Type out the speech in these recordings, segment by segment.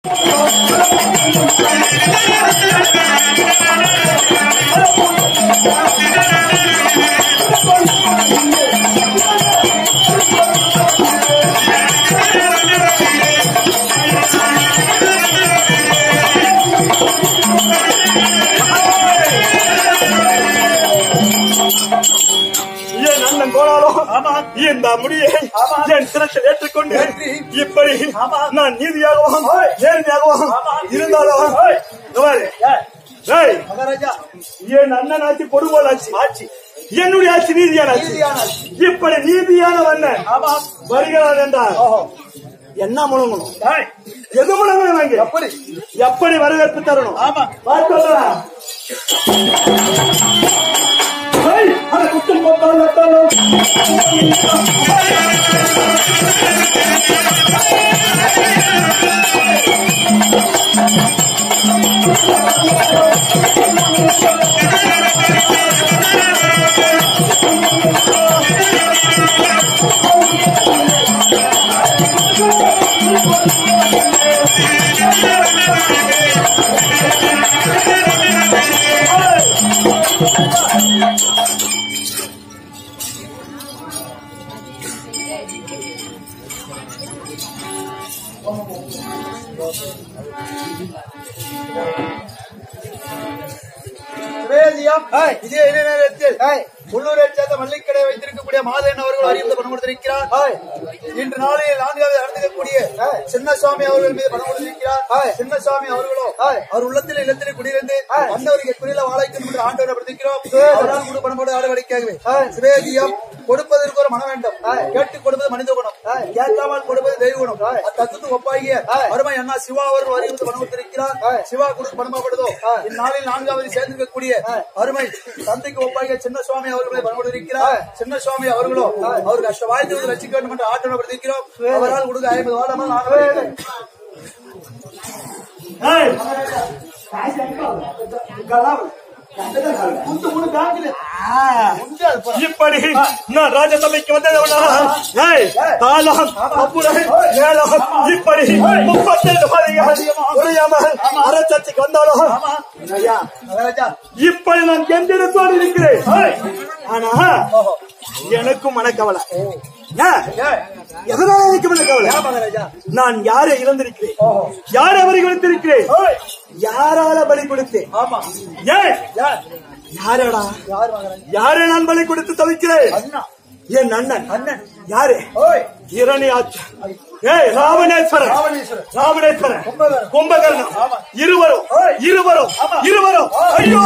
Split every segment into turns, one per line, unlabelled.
என் அண்ணன் கோலாலும் இந்த முடியை என் சிரத்தில் ஏற்றுக்கொண்டு இப்படி நான் நீதியாகவும் நேர்மையாகவும் இருந்தாலும் இங்க பாரு. ஏய்,
மகாராஜா
என் அண்ணன் ஆட்சி பொறுபோல் ஆட்சி
ஆட்சி
என்னுடைய ஆட்சி நீதியான ஆட்சி
நீதியான ஆட்சி.
இப்படி நீதியான வண்ணன்
ஆமா
வருகிறான் என்றால்
ஓஹோ
என்ன முழங்கணும்
ஏய்,
எது முழங்கணும் அங்கே
எப்படி
எப்படி வரவேற்பு தரணும்
ஆமா
பார்க்கலாம் ஏய், அட குட்டும் போட்டாலும் நட்டாலும்.
சுவேதியம் இதே இணைய நேரத்தில் உள்ளூரை சேர்ந்த மல்லிக்கடை வைத்திருக்கக்கூடிய மாதன் அவர்கள் அறிவித்த பணம் கொடுத்திருக்கிறார் இன்று நாளில் நான்காவது நடந்திருக்கக்கூடிய சின்னசாமி அவர்கள் மீது பணம் கொடுத்திருக்கிறார் சின்னசாமி அவர்களோ அவர் உள்ளத்தில் இல்லத்திலே குடியிருந்து வந்தவருக்கு குறியில வாழைக்கணும் என்று ஆண்டவரை பிரதிக்கிறோம் அவரால் கொடு பணம் போட ஆடவடிக்காகவே சுவேதியம் கொடுப்பதற்கு ஒரு மனம் வேண்டும் கேட்டு கொடுப்பது மனித குணம் கேட்காமல் கொடுப்பது தெய்வ குணம் அத்தத்துக்கு ஒப்பாகிய அருமை அண்ணா சிவா அவர்கள் அறிவித்து பணம் கொடுத்திருக்கிறார் சிவா கொடுத்து பணமாப்படுதோ இந்நாளில் நான்காவது சேர்ந்திருக்கக்கூடிய அருமை தந்தைக்கு ஒப்பாகிய சின்ன சுவாமி அவர்களை பணம் கொடுத்திருக்கிறார் சின்ன சுவாமி அவர்களோ அவர் கஷ்ட வாழ்த்து ரசிக்க வேண்டும் என்று ஆட்டணம் பிரதிக்கிறோம் அவரால் கொடுக்க ஐம்பது வாரமாக நாங்கள்
ஏய், இப்படி நான் ராஜசபைக்கு வந்ததவனா ஏய், தாளம் அப்புறம் மேளம் இப்படி முப்பத்தெட்டு மணிகள் புரியாமல் அரசத்துக்கு வந்தாலும் ஐயா,
மகாராஜா
இப்படி நான் கெஞ்செடுத்தோடு இருக்கிறேன் ஏய், ஆனா எனக்கும் மனக்கவலை ஏன்? எதனால எனக்கு மனக்கவலை
மகாராஜா
நான் யாரை இழந்திருக்கிறேன் யார் அவரை கொடுத்திருக்கிறேன் யாரால பலி கொடுத்தேன்
ஆமா
ஏன்
யார்
யாரடா
யார் மகாராஜா
யாரை நான் பலி கொடுத்து தவிக்கிறேன்
அண்ணா
என் அண்ணன்
அண்ணன்
யாரு
ஓய்
இரணி ஆச்சு ஏய் ராவணேஸ்வரன்
ராவணேஸ்வரன்.
ராவணேஸ்வரன்
கும்பகர்ணன்.
கும்பகர்ணன்
ஆமா.
இருவரும்
ஓய்.
இருவரும்
ஆமா.
இருவரும் ஐயோ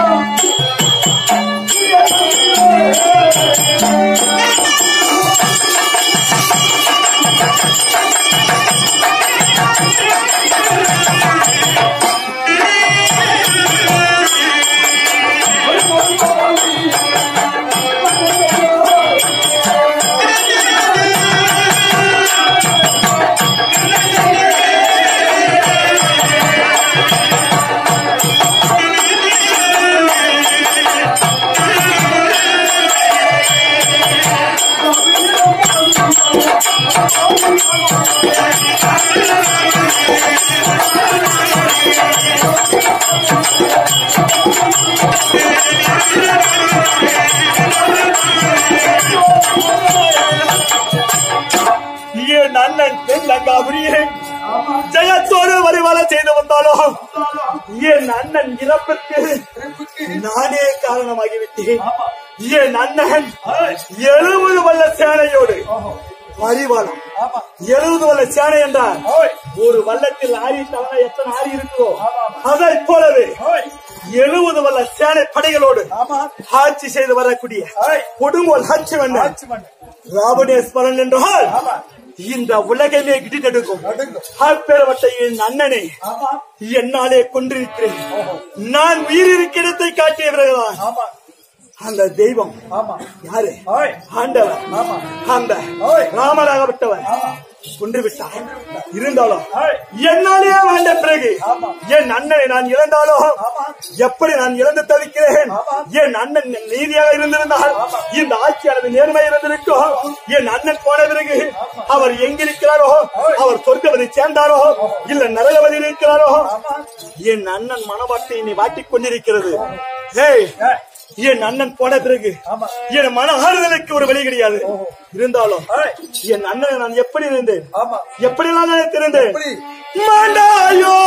Thank
என் அண்ணன் தென் லங்காபுரியை ஜெயத்தோடு வரிவால செய்து வந்தாலும் என் அண்ணன் இறப்பிற்கு நானே காரணமாகிவிட்டேன் என் அண்ணன் எழுபது வல்ல சேனையோடு பரிவாளம் எழுபது வல்ல சேனை என்றால் ஒரு வல்லத்தில் ஆரி தவணை எத்தனை ஆரி இருக்குதோ அதை போலவே எழுபது வல்ல சேனை படைகளோடு ஆட்சி செய்து வரக்கூடிய கொடுங்கோல் ஆட்சி மன்னன் ராவணேஸ்வரன் என்றால் இந்த உலகமே கிட்டெடுக்கும் அப்பேற்பட்ட என் அண்ணனை என்னாலே கொண்டிருக்கிறேன் நான் உயிரிருக்க இடத்தை காட்டிய பிறகுதான் அந்த தெய்வம் யாரு ஆண்டவர் அந்த ராமராகப்பட்டவர் கொன்று விட்டார் இருந்தாலும் என்னாலே வாழ்ந்த பிறகு என் அண்ணனை நான் இழந்தாலும் எப்படி நான் இழந்து தவிக்கிறேன் என் அண்ணன் நீதியாக இருந்திருந்தால் இந்த ஆட்சியானது நேர்மை இருந்திருக்கும் என் அண்ணன் போன பிறகு அவர் எங்கிருக்கிறாரோ அவர் சொர்க்கவதி சேர்ந்தாரோ இல்ல நரகவதி இருக்கிறாரோ என் அண்ணன் மனவாட்டை நீ வாட்டிக் கொண்டிருக்கிறது ஏய் என் அண்ணன் போன பிறகு என் மன ஆறுதலுக்கு ஒரு வழி கிடையாது இருந்தாலும் என் அண்ணனை நான் எப்படி இருந்தேன் எப்படி எல்லாம் நினைத்திருந்தேன் மாண்டாயோ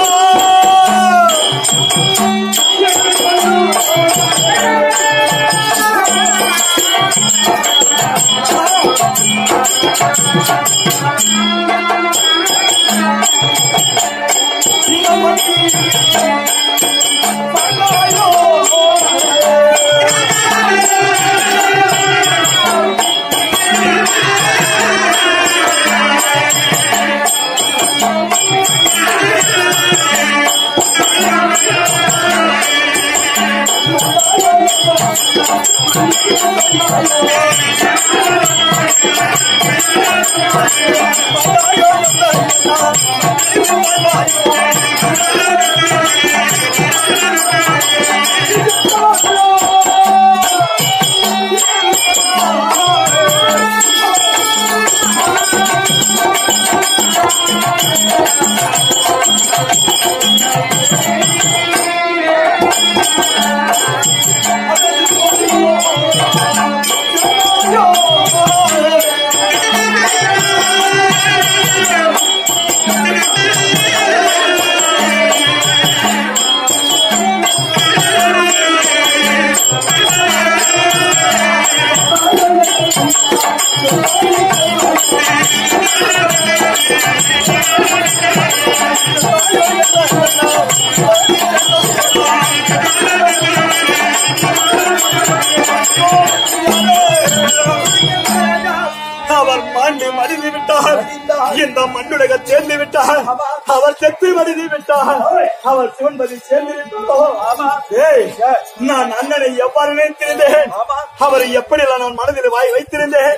அவர் மாண்டு மடிந்து விட்டார் இந்த மண்ணுலக சேர்ந்து விட்டார் அவர் செத்து மடிந்து விட்டார் அவர் சிவன்பதி சேர்ந்து விட்டார் ஏய், நான் அண்ணனை எவ்வாறு நினைத்திருந்தேன் அவரை எப்படி நான் மனதில் வாய் வைத்திருந்தேன்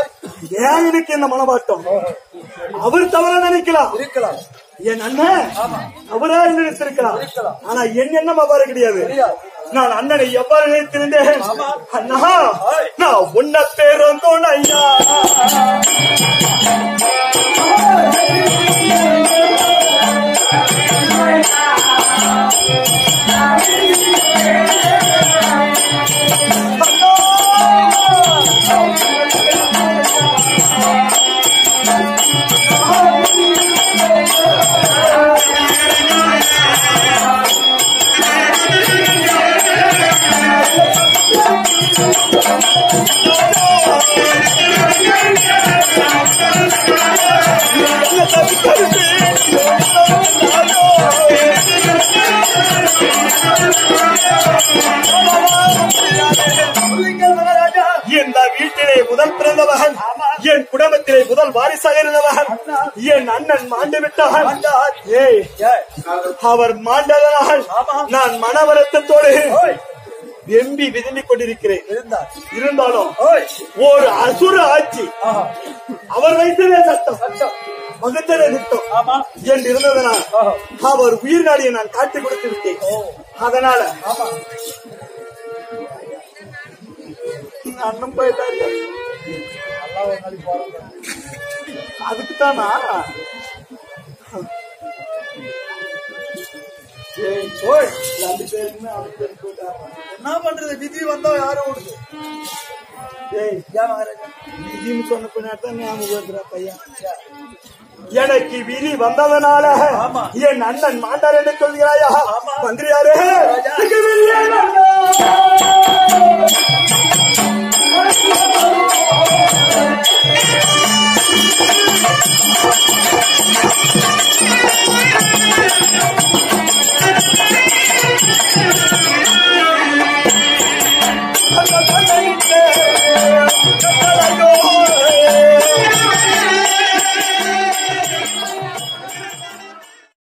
ஏன் எனக்கு இந்த மனவாட்டம் அவர் தவறா நினைக்கலாம்
இருக்கலாம்
என் அண்ணன் அவரா நினைத்திருக்கலாம் ஆனா என் எண்ணம் அவ்வாறு கிடையாது நான் அண்ணனை எவ்வாறு நினைத்திருந்தேன் அண்ணா நான் உன்ன பேரும் ஐயா இந்த வீட்டிலே முதல் பிறந்தவன் என் குடும்பத்திலே முதல் வாரிசாக இருந்தவன் என் அண்ணன் மாண்டு விட்டான் ஏய் அவர் மாண்டதனால் நான் மன வருத்தத்தோடு வெம்பி விரும்பிக் கொண்டிருக்கிறேன்
இருந்தார்
இருந்தாலும்
ஓய்
ஒரு அசுர ஆட்சி
ஆஹா
அவர் வைத்ததே சட்டம்
சட்டம்
வகுத்ததே திட்டம்
ஆமா
என்று இருந்ததனால்
ஆஹா
அவர் உயிர் நாடியை நான் காட்டி கொடுத்து விட்டேன் அதனால
ஆமா
அண்ணன் போயிட்டாரு
நல்லா ஒரு நாளைக்கு போறாங்க
அதுக்குத்தானா ஏய்,
ஓய்
ரெண்டு பேருக்குமே அவன் பேருக்கு போயிட்டாங்க.
என்ன பண்றது விதி வந்தா யாரும் ஓடுது
ஏய்
ஏன் மகாராஜா
விதின்னு சொன்ன பின்னாடி தான் ஞாபகம் வருதுடா பையன் எனக்கு விதி வந்ததனால
ஆமா.
என் அண்ணன் மாட்டார் என்று சொல்கிறாயா
ஆமா.
மந்திரியாரே
ராஜா.
எனக்கு விதியே வேண்டாம்.